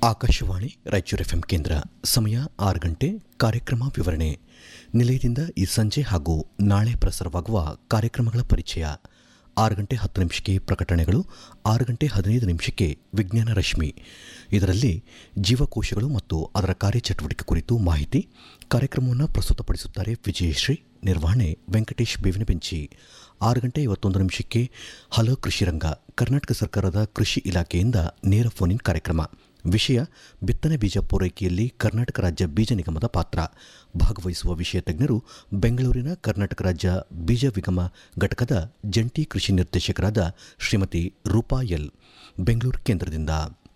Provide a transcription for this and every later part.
Akashvani Raichur FM ಕೇಂದ್ರ ಸಮಯ ಆರು ಗಂಟೆ ಕಾರ್ಯಕ್ರಮ ವಿವರಣೆ ನಿಲಯದಿಂದ ಈ ಸಂಜೆ ಹಾಗೂ ನಾಳೆ ಪ್ರಸಾರವಾಗುವ ಕಾರ್ಯಕ್ರಮಗಳ ಪರಿಚಯ ಆರು ಗಂಟೆ ಹತ್ತು ನಿಮಿಷಕ್ಕೆ ಪ್ರಕಟಣೆಗಳು ಆರು ಗಂಟೆ ಹದಿನೈದು ನಿಮಿಷಕ್ಕೆ ವಿಜ್ಞಾನ ರಶ್ಮಿ ಇದರಲ್ಲಿ ಜೀವಕೋಶಗಳು ಮತ್ತು ಅದರ ಕಾರ್ಯಚಟುವಟಿಕೆ ಕುರಿತು ಮಾಹಿತಿ ಕಾರ್ಯಕ್ರಮವನ್ನು ಪ್ರಸ್ತುತಪಡಿಸುತ್ತಾರೆ ವಿಜಯಶ್ರೀ ನಿರ್ವಹಣೆ ವೆಂಕಟೇಶ್ ಬೇವಿನ ಬೆಂಚಿ ಆರು ಗಂಟೆ ಇವತ್ತೊಂದು ನಿಮಿಷಕ್ಕೆ ಹಲೋ ಕೃಷಿ ರಂಗ ಕರ್ನಾಟಕ ಸರ್ಕಾರದ ಕೃಷಿ ಇಲಾಖೆಯಿಂದ ನೇರ ಫೋನ್ ಕಾರ್ಯಕ್ರಮ ವಿಷಯ ಬಿತ್ತನೆ ಬೀಜ ಪೂರೈಕೆಯಲ್ಲಿ ಕರ್ನಾಟಕ ರಾಜ್ಯ ಬೀಜ ನಿಗಮದ ಪಾತ್ರ ಭಾಗವಹಿಸುವ ವಿಷಯ ತಜ್ಞರು ಬೆಂಗಳೂರಿನ ಕರ್ನಾಟಕ ರಾಜ್ಯ ಬೀಜ ನಿಗಮ ಘಟಕದ ಜಂಟಿ ಕೃಷಿ ನಿರ್ದೇಶಕರಾದ ಶ್ರೀಮತಿ ರೂಪಾ ಎಲ್ ಬೆಂಗಳೂರು ಕೇಂದ್ರದಿಂದ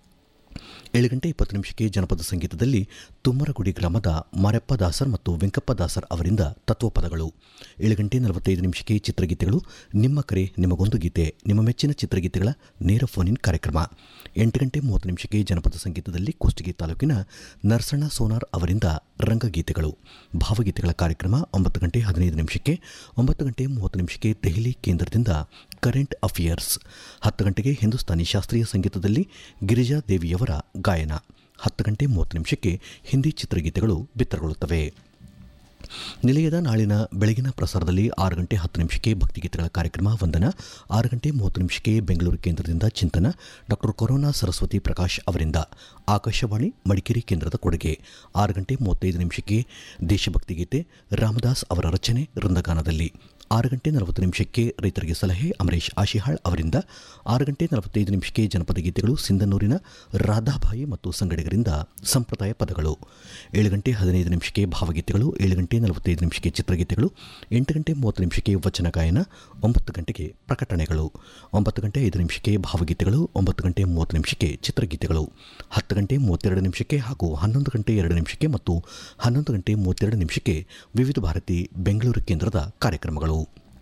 ಏಳು ಗಂಟೆ ಇಪ್ಪತ್ತು ನಿಮಿಷಕ್ಕೆ ಜನಪದ ಸಂಗೀತದಲ್ಲಿ ತುಮ್ಮರಗುಡಿ ಗ್ರಾಮದ ಮಾರಪ್ಪ ದಾಸರ್ ಮತ್ತು ವೆಂಕಪ್ಪ ದಾಸರ್ ಅವರಿಂದ ತತ್ವಪದಗಳು ಏಳು ಗಂಟೆ ನಲವತ್ತೈದು ನಿಮಿಷಕ್ಕೆ ಚಿತ್ರಗೀತೆಗಳು ನಿಮ್ಮ ಕರೆ ನಿಮಗೊಂದು ಗೀತೆ ನಿಮ್ಮ ಮೆಚ್ಚಿನ ಚಿತ್ರಗೀತೆಗಳ ನೇರ ಫೋನ್ ಇನ್ ಕಾರ್ಯಕ್ರಮ ಎಂಟು ಗಂಟೆ ಮೂವತ್ತು ನಿಮಿಷಕ್ಕೆ ಜನಪದ ಸಂಗೀತದಲ್ಲಿ ಕುಷ್ಟಗಿ ತಾಲೂಕಿನ ನರಸಣ್ಣ ಸೋನಾರ್ ಅವರಿಂದ ರಂಗಗೀತೆಗಳು ಭಾವಗೀತೆಗಳ ಕಾರ್ಯಕ್ರಮ ಒಂಬತ್ತು ಗಂಟೆ ಹದಿನೈದು ನಿಮಿಷಕ್ಕೆ ಒಂಬತ್ತು ಗಂಟೆ ಮೂವತ್ತು ನಿಮಿಷಕ್ಕೆ ದೆಹಲಿ ಕೇಂದ್ರದಿಂದ ಕರೆಂಟ್ ಅಫಿಯರ್ಸ್ ಹತ್ತು ಗಂಟೆಗೆ ಹಿಂದೂಸ್ತಾನಿ ಶಾಸ್ತ್ರೀಯ ಸಂಗೀತದಲ್ಲಿ ಗಿರಿಜಾ ದೇವಿಯವರ ಗಾಯನ ಹತ್ತು ಗಂಟೆ ಮೂವತ್ತು ನಿಮಿಷಕ್ಕೆ ಹಿಂದಿ ಚಿತ್ರಗೀತೆಗಳು ಬಿತ್ತರಗೊಳ್ಳುತ್ತವೆ ನಿಲಯದ ನಾಳಿನ ಬೆಳಗಿನ ಪ್ರಸಾರದಲ್ಲಿ ಆರು ಗಂಟೆ ಹತ್ತು ನಿಮಿಷಕ್ಕೆ ಭಕ್ತಿಗೀತೆಗಳ ಕಾರ್ಯಕ್ರಮ ವಂದನ ಆರು ಗಂಟೆ ಮೂವತ್ತು ನಿಮಿಷಕ್ಕೆ ಬೆಂಗಳೂರು ಕೇಂದ್ರದಿಂದ ಚಿಂತನ ಡಾಕ್ಟರ್ ಕೊರೋನಾ ಸರಸ್ವತಿ ಪ್ರಕಾಶ್ ಅವರಿಂದ ಆಕಾಶವಾಣಿ ಮಡಿಕೇರಿ ಕೇಂದ್ರದ ಕೊಡುಗೆ ಆರು ಗಂಟೆ ಮೂವತ್ತೈದು ನಿಮಿಷಕ್ಕೆ ದೇಶಭಕ್ತಿ ಗೀತೆ ರಾಮದಾಸ್ ಅವರ ರಚನೆ ವೃಂದಗಾನದಲ್ಲಿ ಆರು ಗಂಟೆ ನಲವತ್ತು ನಿಮಿಷಕ್ಕೆ ರೈತರಿಗೆ ಸಲಹೆ ಅಮರೇಶ್ ಆಶಿಹಾಳ್ ಅವರಿಂದ ಆರು ಗಂಟೆ ನಲವತ್ತೈದು ನಿಮಿಷಕ್ಕೆ ಜನಪದ ಗೀತೆಗಳು ಸಿಂಧನೂರಿನ ರಾಧಾಬಾಯಿ ಮತ್ತು ಸಂಗಡಿಗರಿಂದ ಸಂಪ್ರದಾಯ ಪದಗಳು ಏಳು ಗಂಟೆ ಹದಿನೈದು ನಿಮಿಷಕ್ಕೆ ಭಾವಗೀತೆಗಳು ಏಳು ಗಂಟೆ ನಲವತ್ತೈದು ನಿಮಿಷಕ್ಕೆ ಚಿತ್ರಗೀತೆಗಳು ಎಂಟು ಗಂಟೆ ಮೂವತ್ತು ನಿಮಿಷಕ್ಕೆ ವಚನ ಗಾಯನ ಒಂಬತ್ತು ಗಂಟೆಗೆ ಪ್ರಕಟಣೆಗಳು ಒಂಬತ್ತು ಗಂಟೆ ಐದು ನಿಮಿಷಕ್ಕೆ ಭಾವಗೀತೆಗಳು ಒಂಬತ್ತು ಗಂಟೆ ಮೂವತ್ತು ನಿಮಿಷಕ್ಕೆ ಚಿತ್ರಗೀತೆಗಳು ಹತ್ತು ಗಂಟೆ ಮೂವತ್ತೆರಡು ನಿಮಿಷಕ್ಕೆ ಹಾಗೂ ಹನ್ನೊಂದು ಗಂಟೆ ಎರಡು ನಿಮಿಷಕ್ಕೆ ಮತ್ತು ಹನ್ನೊಂದು ಗಂಟೆ ಮೂವತ್ತೆರಡು ನಿಮಿಷಕ್ಕೆ ವಿವಿಧ ಭಾರತಿ ಬೆಂಗಳೂರು ಕೇಂದ್ರದ ಕಾರ್ಯಕ್ರಮಗಳು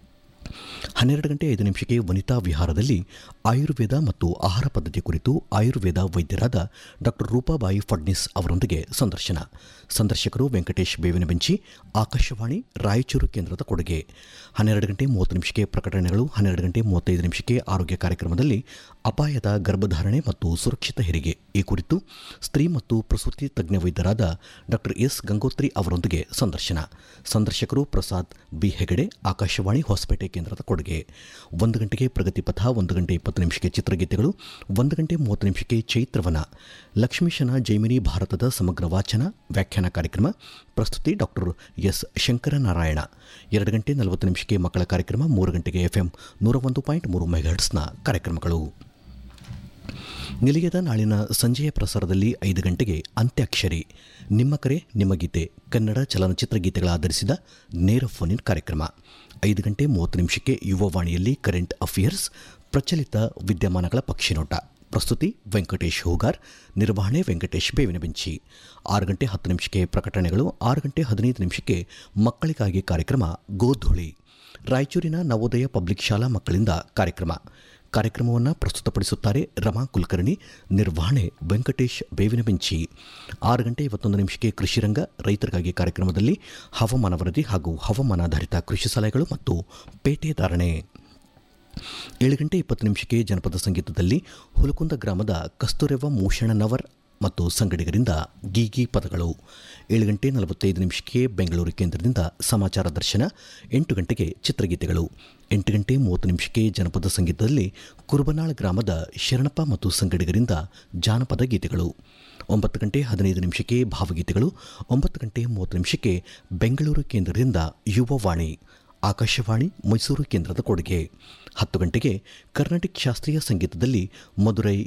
ಹನ್ನೆರಡು ಗಂಟೆ ಐದು ನಿಮಿಷಕ್ಕೆ ವನಿತಾ ವಿಹಾರದಲ್ಲಿ ಆಯುರ್ವೇದ ಮತ್ತು ಆಹಾರ ಪದ್ಧತಿ ಕುರಿತು ಆಯುರ್ವೇದ ವೈದ್ಯರಾದ ಡಾಕ್ಟರ್ ರೂಪಾಬಾಯಿ ಫಡ್ನಿಸ್ ಅವರೊಂದಿಗೆ ಸಂದರ್ಶನ ಸಂದರ್ಶಕರು ವೆಂಕಟೇಶ್ ಬೇವಿನ ಬೆಂಚಿ ಆಕಾಶವಾಣಿ ರಾಯಚೂರು ಕೇಂದ್ರದ ಕೊಡುಗೆ ಹನ್ನೆರಡು ಗಂಟೆ ಮೂವತ್ತು ನಿಮಿಷಕ್ಕೆ ಪ್ರಕಟಣೆಗಳು ಹನ್ನೆರಡು ಗಂಟೆ ಮೂವತ್ತೈದು ನಿಮಿಷಕ್ಕೆ ಆರೋಗ್ಯ ಕಾರ್ಯಕ್ರಮದಲ್ಲಿ ಅಪಾಯದ ಗರ್ಭಧಾರಣೆ ಮತ್ತು ಸುರಕ್ಷಿತ ಹೆರಿಗೆ ಈ ಕುರಿತು ಸ್ತ್ರೀ ಮತ್ತು ಪ್ರಸೂತಿ ತಜ್ಞ ವೈದ್ಯರಾದ ಡಾಕ್ಟರ್ ಎಸ್ ಗಂಗೋತ್ರಿ ಅವರೊಂದಿಗೆ ಸಂದರ್ಶನ ಸಂದರ್ಶಕರು ಪ್ರಸಾದ್ ಬಿ ಹೆಗಡೆ ಆಕಾಶವಾಣಿ ಹೊಸಪೇಟೆ ಕೇಂದ್ರದ ಕೊಡುಗೆ ಒಂದು ಗಂಟೆಗೆ ಪ್ರಗತಿ ಪಥ ಒಂದು ಗಂಟೆ ಇಪ್ಪತ್ತು ನಿಮಿಷಕ್ಕೆ ಚಿತ್ರಗೀತೆಗಳು ಒಂದು ಗಂಟೆ ಮೂವತ್ತು ನಿಮಿಷಕ್ಕೆ ಚೈತ್ರವನ ಲಕ್ಷ್ಮೀಶನ ಜೈಮಿನಿ ಭಾರತದ ಸಮಗ್ರ ವಾಚನ ವ್ಯಾಖ್ಯಾನ ಕಾರ್ಯಕ್ರಮ ಪ್ರಸ್ತುತಿ ಡಾಕ್ಟರ್ ಎಸ್ ಶಂಕರನಾರಾಯಣ ಎರಡು ಗಂಟೆ ನಲವತ್ತು ನಿಮಿಷಕ್ಕೆ ಮಕ್ಕಳ ಕಾರ್ಯಕ್ರಮ ಮೂರು ಗಂಟೆಗೆ ಎಫ್ಎಂ ನೂರ ಒಂದು ಪಾಯಿಂಟ್ ಮೂರು ಮೆಗಾಹರ್ಟ್ಸ್ನ ಕಾರ್ಯಕ್ರಮಗಳು ನಿಲಯದ ನಾಳಿನ ಸಂಜೆಯ ಪ್ರಸಾರದಲ್ಲಿ ಐದು ಗಂಟೆಗೆ ಅಂತ್ಯಾಕ್ಷರಿ ನಿಮ್ಮ ಕರೆ ನಿಮ್ಮ ಗೀತೆ ಕನ್ನಡ ಚಲನಚಿತ್ರ ಗೀತೆಗಳ ಆಧರಿಸಿದ ನೇರ ಫೋನ್ ಇನ್ ಕಾರ್ಯಕ್ರಮ ಐದು ಗಂಟೆ ಮೂವತ್ತು ನಿಮಿಷಕ್ಕೆ ಯುವವಾಣಿಯಲ್ಲಿ ಕರೆಂಟ್ ಅಫಿಯರ್ಸ್ ಪ್ರಚಲಿತ ವಿದ್ಯಮಾನಗಳ ಪಕ್ಷಿನೋಟ ಪ್ರಸ್ತುತಿ ವೆಂಕಟೇಶ್ ಹೂಗಾರ್ ನಿರ್ವಹಣೆ ವೆಂಕಟೇಶ್ ಬೇವಿನ ಬೆಂಚಿ ಆರು ಗಂಟೆ ಹತ್ತು ನಿಮಿಷಕ್ಕೆ ಪ್ರಕಟಣೆಗಳು ಆರು ಗಂಟೆ ಹದಿನೈದು ನಿಮಿಷಕ್ಕೆ ಮಕ್ಕಳಿಗಾಗಿ ಕಾರ್ಯಕ್ರಮ ಗೋಧೂಳಿ ರಾಯಚೂರಿನ ನವೋದಯ ಪಬ್ಲಿಕ್ ಶಾಲಾ ಮಕ್ಕಳಿಂದ ಕಾರ್ಯಕ್ರಮ ಕಾರ್ಯಕ್ರಮವನ್ನು ಪ್ರಸ್ತುತಪಡಿಸುತ್ತಾರೆ ರಮಾ ಕುಲಕರ್ಣಿ ನಿರ್ವಹಣೆ ವೆಂಕಟೇಶ್ ಬೇವಿನ ಬೆಂಚಿ ಆರು ಗಂಟೆ ಇವತ್ತೊಂದು ನಿಮಿಷಕ್ಕೆ ಕೃಷಿರಂಗ ರೈತರಿಗಾಗಿ ಕಾರ್ಯಕ್ರಮದಲ್ಲಿ ಹವಾಮಾನ ವರದಿ ಹಾಗೂ ಹವಾಮಾನಾಧಾರಿತ ಕೃಷಿ ಸಲಹೆಗಳು ಮತ್ತು ಪೇಟೆ ಧಾರಣೆ ಏಳು ಗಂಟೆ ಇಪ್ಪತ್ತು ನಿಮಿಷಕ್ಕೆ ಜನಪದ ಸಂಗೀತದಲ್ಲಿ ಹುಲಕುಂದ ಗ್ರಾಮದ ಕಸ್ತೂರೆವ್ವ ಮೂಷಣನವರ್ ಮತ್ತು ಸಂಗಡಿಗರಿಂದ ಗೀಗಿ ಪದಗಳು ಏಳು ಗಂಟೆ ನಲವತ್ತೈದು ನಿಮಿಷಕ್ಕೆ ಬೆಂಗಳೂರು ಕೇಂದ್ರದಿಂದ ಸಮಾಚಾರ ದರ್ಶನ ಎಂಟು ಗಂಟೆಗೆ ಚಿತ್ರಗೀತೆಗಳು ಎಂಟು ಗಂಟೆ ಮೂವತ್ತು ನಿಮಿಷಕ್ಕೆ ಜನಪದ ಸಂಗೀತದಲ್ಲಿ ಕುರುಬನಾಳ್ ಗ್ರಾಮದ ಶರಣಪ್ಪ ಮತ್ತು ಸಂಗಡಿಗರಿಂದ ಜಾನಪದ ಗೀತೆಗಳು ಒಂಬತ್ತು ಗಂಟೆ ಹದಿನೈದು ನಿಮಿಷಕ್ಕೆ ಭಾವಗೀತೆಗಳು ಒಂಬತ್ತು ಗಂಟೆ ಮೂವತ್ತು ನಿಮಿಷಕ್ಕೆ ಬೆಂಗಳೂರು ಕೇಂದ್ರದಿಂದ ಯುವವಾಣಿ ಆಕಾಶವಾಣಿ ಮೈಸೂರು ಕೇಂದ್ರದ ಕೊಡುಗೆ ಹತ್ತು ಗಂಟೆಗೆ ಕರ್ನಾಟಕ ಶಾಸ್ತ್ರೀಯ ಸಂಗೀತದಲ್ಲಿ ಮಧುರೈ